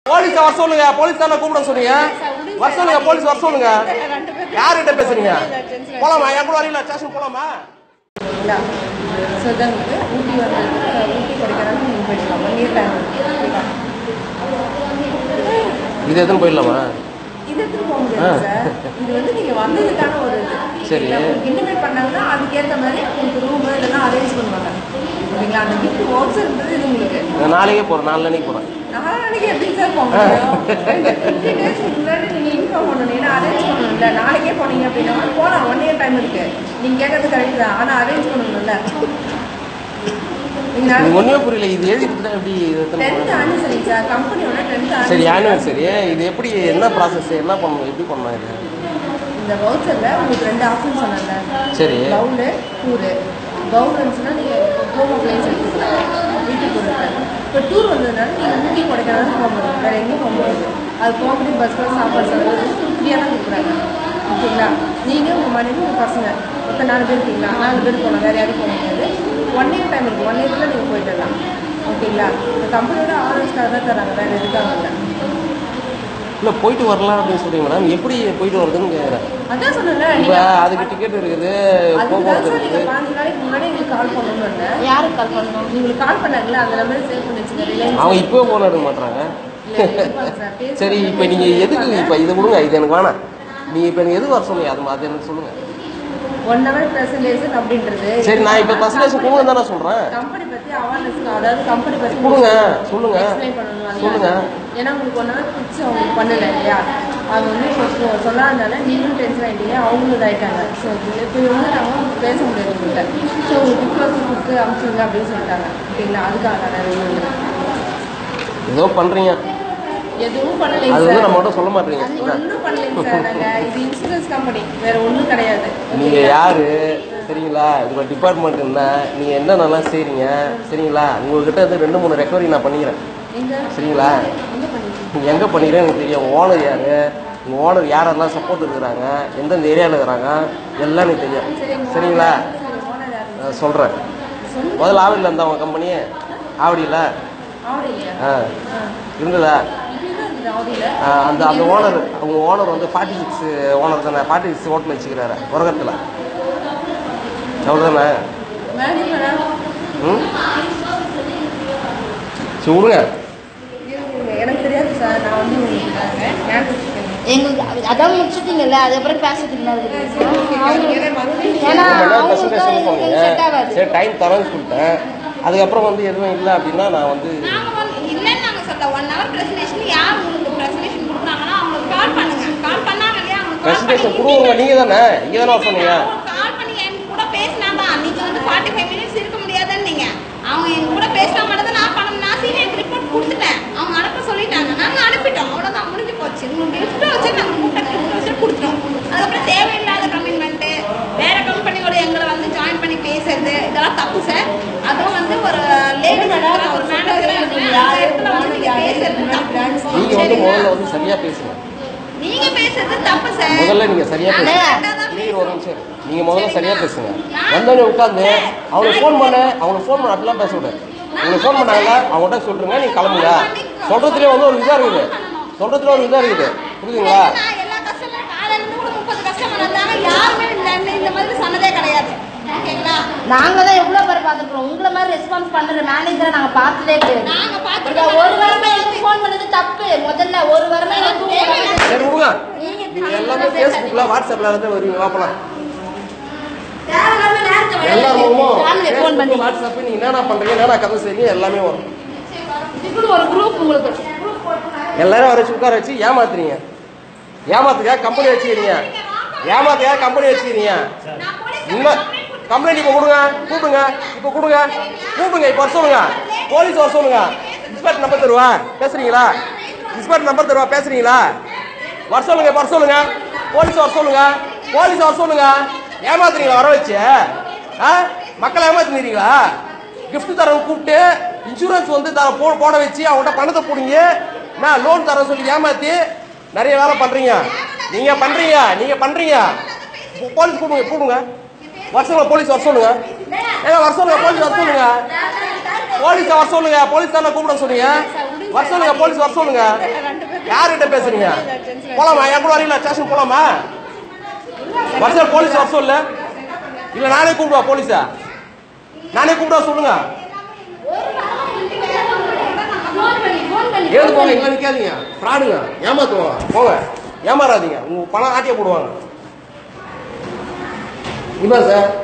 Police வர சொல்லுங்க police தானே கூப்பிட சொன்னீங்க வர சொல்லுங்க போலீஸ் வர சொல்லுங்க யார்கிட்ட பேசுறீங்க போலாமா என் கூட வரீங்களா ஸ்டேஷன் போலாமா இல்லைங்களா ஸோ இதான் வந்து ஊட்டி வந்து ஊட்டி கொடைக்கானல் நீங்கள் போயிடலாம் ஒன் இயர் டைம் இது எதுவும் போயிடலாமா இது எடுத்துட்டு போக முடியாது சார் இது வந்து நீங்கள் வந்ததுக்கான ஒரு இது சரி. இன்டிமேட் பண்ணாங்கன்னா அதுக்கேற்ற மாதிரி உங்களுக்கு ரூமு இதெல்லாம் அரேஞ்ச் பண்ணுவாங்க ஓகேங்களா அந்த கிஃப்ட் வாட்ஸ்அப்ன்றது இது உங்களுக்கு நான் நாளைக்கே போறேன் நாலு நாளைக்கு போறேன் நாளைக்கு எப்படி சார் போக முடியும் ஃபிஃப்டி டேஸ் முன்னாடி நீங்கள் இன்ஃபார்ம் பண்ணணும் ஏன்னா அரேஞ்ச் பண்ணணும்ல நாளைக்கே போனீங்க அப்படின்னா போகலாம் ஒன் இயர் டைம் இருக்கு நீங்கள் கேட்கறது கரெக்ட் தான் ஆனால் அரேஞ்ச் பண்ணணும்ல நீங்கள் இது ஒண்ணுமே புரியல இது எழுதி கொடுத்தா எப்படி இது எத்தனை டென்த் போகணும்? ஆனிவர்சரி சார் கம்பெனியோட டென்த் சரி ஆனிவர்சரி இது எப்படி என்ன ப்ராசஸ் என்ன பண்ணணும் எப்படி பண்ணலாம் இது இந்த வவுச்சரில் உங்களுக்கு ரெண்டு ஆப்ஷன் சொன்னேன்ல சரி பவுலு டூரு பவுல் இருந்துச்சுன்னா நீங்கள் ஹோம் அப்ளைன்ஸ் எடுத்துக்கலாம் வீட்டுக்கு பொருட்கள் இப்போ டூர் வந்ததுனால நீங்கள் ஊட்டி கொடைக்கானல் போக முடியும் வேறு எங்கேயும் போக முடியாது அது போக முடியும் பஸ் பஸ் சாப்பாடு செலவு ஃப்ரீயாக தான் கொடுக்குறாங்க ஓகேங்களா நீங்கள் உங்கள் மனைவி உங்கள் பசங்க மொத்தம் நாலு பேர் இருக்கீங்களா நாலு பேர் போகலாம் வேறு யாரும் போக முடியாது ஒன் இயர் டைம் இருக்குது ஒன் இயர்க்குள்ள நீங்கள் போயிட்டு வரலாம் ஓகேங்களா இந்த கம்பெனியோட ஆரஞ்சு ஸ்டார் தான் தராங்க வேறு எதுக்காக இல்லை இல்ல போயிட்டு வரலாம் அப்படின்னு சொல்றீங்க மேடம் எப்படி போயிட்டு வருதுன்னு கேக்குறேன் அதான் சொன்னேன்ல இப்ப நீங்கள் அதுக்கு டிக்கெட் இருக்குது அதுக்கு போக்குவரத்து தான் நீங்க இருக்குது பாஞ்சு நாளைக்கு முன்னாடி எங்களுக்கு கால் பண்ணணும்னு வந்தேன். யாருக்கு கால் பண்ணணும் உங்களுக்கு கால் பண்ணாங்களா அந்த நம்பர் சேவ் பண்ணி வச்சுங்க ரிலையன்ஸ் அவங்க இப்போ போன எடுக்க மாட்டாங்க இல்ல, இருப்பாங்க சார். பேசுவாங்க. சரி இப்போ நீங்க எதுக்கு இப்போ இது கொடுங்க இது எனக்கு வேணாம் நீங்க இப்போ எனக்கு எதுக்கு வர சொல்லுங்க அது அது எனக்கு சொல்லுங்க ஒன் ஹவர் பிரசன்டேஷன் அப்படின்றது சரி நான் இப்போ பர்சன்டேஜ் கொடுங்க தானே சொல்றேன் கம்பெனி பத்தி அவேர்னஸ் அதாவது கம்பெனி பத்தி கொடுங்க, சொல்லுங்க. எக்ஸ்பிளைன் பண்ணணும் அதனால. சொல்லுங்க. ஏன்னா உங்களுக்கு ஒன் ஹவர் பிடிச்சி அவங்களுக்கு பண்ணல இல்லையா அவங்க வந்து கொஞ்சம் சொல்லாதனால நீங்களும் டென்ஷன் ஆகிட்டீங்க அவங்களும் இதாயிட்டாங்க ஸோ இப்போ வந்து நாங்கள் வந்து பேச முடியாது உங்கள்கிட்ட ஸோ உங்களுக்கு டிப்ளஸ் கொடுத்து அனுப்பிச்சுங்க அப்படின்னு சொல்லிட்டாங்க ஓகேங்களா அதுக்காக நான் வெளியே வந்தேன். ஏதோ பண்றீங்க எதுவும் பண்ணலைங்க அது வந்து சார் நம்ம மட்டும் சொல்ல மாட்டீங்க ஒன்றும் பண்ணலைங்க சார் நாங்கள் இது இன்சூரன்ஸ் கம்பெனி வேற ஒன்றும் கிடையாது நீங்க யாரு சரிங்களா உங்க டிபார்ட்மெண்ட் என்ன நீங்க என்ன நல்லா செய்றீங்க சரிங்களா உங்ககிட்ட இருந்து ரெண்டு மூணு ரெக்கவரி நான் பண்ணிக்கிறேன் எங்க சரிங்களா எங்க பண்ணிருக்கீங்க நீங்க எங்க பண்ணிக்கிறேன் எனக்கு தெரியும் ஓனர் யாரு உங்க ஓனர் யாரெல்லாம் சப்போர்ட் இருக்கிறாங்க எந்தெந்த ஏரியாவில் இருக்கிறாங்க எல்லாம் எனக்கு தெரியும் சரிங்களா சரி ஓனர் யாரு நான் சொல்றேன் சொல்லுங்க முதல்ல ஆவடியில் இருந்தா உங்க கம்பெனி ஆவடியில் ஆவடியா ஆ இருந்ததா இப்படிதான் இருக்குது ஆவடியில ஆ, அந்த அந்த ஓனர் அவங்க ஓனர் வந்து ஃபார்ட்டி சிக்ஸ் ஓனர் தானே ஃபார்ட்டி சிக்ஸ் ஹோட்டல் வச்சுக்கிறாரு உரகத்தில் அவர் தானே மேனேஜரா ம் சரி விடுங்க இருங்க, எனக்கு தெரியாது சார் நான் வந்து உங்களுக்கு மேனேஜர் எங்களுக்கு அதான் முடிச்சிட்டீங்கல்ல அதுக்கப்புறம் பேசுறதுக்கு என்ன இருக்கு? ஏன்னா என்ன அவங்களுக்கு பர்சன்டேஜ் தான் சொன்னீங்க எங்களுக்கு செட் ஆகாது சரி டைம் தரேன்னு சொல்லிட்டேன் அதுக்கப்புறம் வந்து எதுவும் இல்லை அப்படின்னா நான் வந்து நாங்க வந்து இல்லைன்னு நாங்க சொல்ல ஒன் ஹவர் பிரசன்டேஷன் யார் உங்களுக்கு பிரசன்டேஷன் கொடுக்குறாங்கன்னா அவங்களுக்கு கால் பண்ணுங்க கால் பண்ணாங்க இல்லையா அவங்களுக்கு கால் பிரசன்டேஷன் கொடுங்க நீங்கள் தானே இங்கே தானே சொன்னீங்க கால் பண்ணி என் கூட பேசினாதான் நீங்க வந்து ஃபார்ட்டி ஃபைவ் மினிட்ஸ் இருக்க முடியாதுன்னு நீங்க அவங்க என் கூட பேசினா மட்டும் தான் நான் பண்ணணும் நான் சீனியர் ரிப்போர்ட் கொடுத்துட்டேன் அவங்க அனுப்ப சொல்லிட்டாங்க நாங்க அனுப்பிட்டோம் அவ்வளவுதான் முடிஞ்சு போச்சு உங்களுக்கு கிஃப்ட் வச்சு நாங்க முட்டை கிஃப்ட் வச்சு கொடுத்துட்டோம் அதுக்கப்புறம் தேவையில்லாத கமிட்மெண்ட் வேற கம்பெனியோட எங்களை வந்து ஜாயின் பண்ணி பேசுறது இதெல்லாம் தப்பு சார் அதுவும் வந்து ஒரு லேடி ஒரு மேனேஜரா அந்த இடத்துல வந்து நீங்க பேசுறது தப்பு நீங்கள் வந்து சரிங்களா? முதல்ல வந்து சரியாக பேசுங்க நீங்க பேசுறது தப்பு சார் முதல்ல நீங்கள் சரியாக நாங்க பேசுங்க கரெக்டா தான் நீங்க ஒரு நிமிஷம் இரு. நீங்க முதல்ல சரியா பேசுங்க நான் வந்தோடனே உட்காந்து அவனுக்கு ஃபோன் பண்ண அவனுக்கு ஃபோன் பண்ண அப்படிலாம் பேச விடாது உங்களுக்கு ஃபோன் பண்ணாங்களா அவங்ககிட்ட சொல்றீங்க நீங்க கிளம்புங்க சொல்றதுலயே வந்து ஒரு இதா இருக்குது சொல்றதுல ஒரு இதா இருக்குது புரியுதுங்களா நான் எல்லா கஸ்டமரும் காலையில இருந்து கூட முப்பது கஸ்டமர் வந்தாங்க யாருமே இந்த- இந்த மாதிரி சொன்னதே கிடையாது ஓகேங்களா நாங்க தான் எவ்வளவு பேர் பார்த்துருக்கோம் உங்களை மாதிரி ரெஸ்பான்ஸ் பண்ற மேனேஜரை நாங்க பார்த்ததே கிடையாது நாங்க இந்த பார்த்துருக்கோம் ஒரு வாரமா எனக்கு ஃபோன் பண்ணது தப்பு முதல்ல ஒரு வாரமா எனக்கு தூங்க சரி விடுங்க நீங்க நீங்க எல்லாமே ஃபேஸ்புக்ல வாட்ஸ்அப்ல இருந்து வருவீங்க வாப்பலாம் தேவையில்லாம நேரத்தை விளையாடி எல்லாரும் family க்கு phone பண்ணி வாட்ஸ்அப் நீங்க என்னென்ன பண்றீங்க என்னென்ன கதை செய்றீங்க எல்லாமே வரும் இதுக்குன்னு ஒரு குரூப் உங்களுக்கு எல்லாரும் வர வச்சு உட்கார வச்சு ஏமாத்துறீங்க ஏமாத்துக்கா கம்பெனி வச்சுக்கிறீங்க ஏமாத்துக்கா கம்பெனி வச்சுக்கிறீங்க நான் போலீஸ் இன்னும் கம்ப்ளைண்ட் இப்போ கொடுங்க கூப்பிடுங்க இப்போ கொடுங்க கூப்பிடுங்க இப்போ வர சொல்லுங்க போலீஸ் வர சொல்லுங்க இன்ஸ்பெக்டர் நம்பர் தருவா பேசுறீங்களா இன்ஸ்பெக்டர் நம்பர் தருவா பேசுறீங்களா வர சொல்லுங்க இப்போ வர சொல்லுங்க போலீஸ் வர சொல்லுங்க போலீஸ் வர சொல்லுங்க ஏமாத்துறீங்களா வர வச்சு ஆ மக்களை ஏமாத்துறீங்களா கிஃப்ட் தரவங்க கூப்பிட்டு இன்சூரன்ஸ் வந்து தர போ போட வச்சு அவங்கள்ட்ட பணத்தை பிடிங்கி நான் லோன் தர சொல்லி ஏமாத்தி நிறைய வேலை பண்றீங்க நீங்க பண்றீங்க நீங்க பண்றீங்க போலீஸ் கூப்பிடுங்க கூப்பிடுங்க வர சொல்லுங்க போலீஸ் வர சொல்லுங்க ஏங்க வர சொல்லுங்க போலீஸ் வர சொல்லுங்க போலீஸ் வர சொல்லுங்க போலீஸ் தானே கூப்பிட சொன்னீங்க வர சொல்லுங்க போலீஸ் வர சொல்லுங்க ரெண்டு பேரும் யார்கிட்ட பேசுறீங்க போலாமா என் கூட வரீங்களா ஸ்டேஷன் போலாமா வர சொல்லு போலீஸ் வர சொல்லு இல்ல நானே கூப்பிடுவா போலீஸா நானே கூப்பிடுவா சொல்லுங்க ஃபோன் பண்ணி ஃபோன் பண்ணி ஏது போங்க இங்க நிக்காதீங்க ஃப்ராடுங்க ஏமாத்துவாங்க போங்க ஏமாறாதீங்க உங்க பணம் ஆட்டிய போடுவாங்க இவன் சார்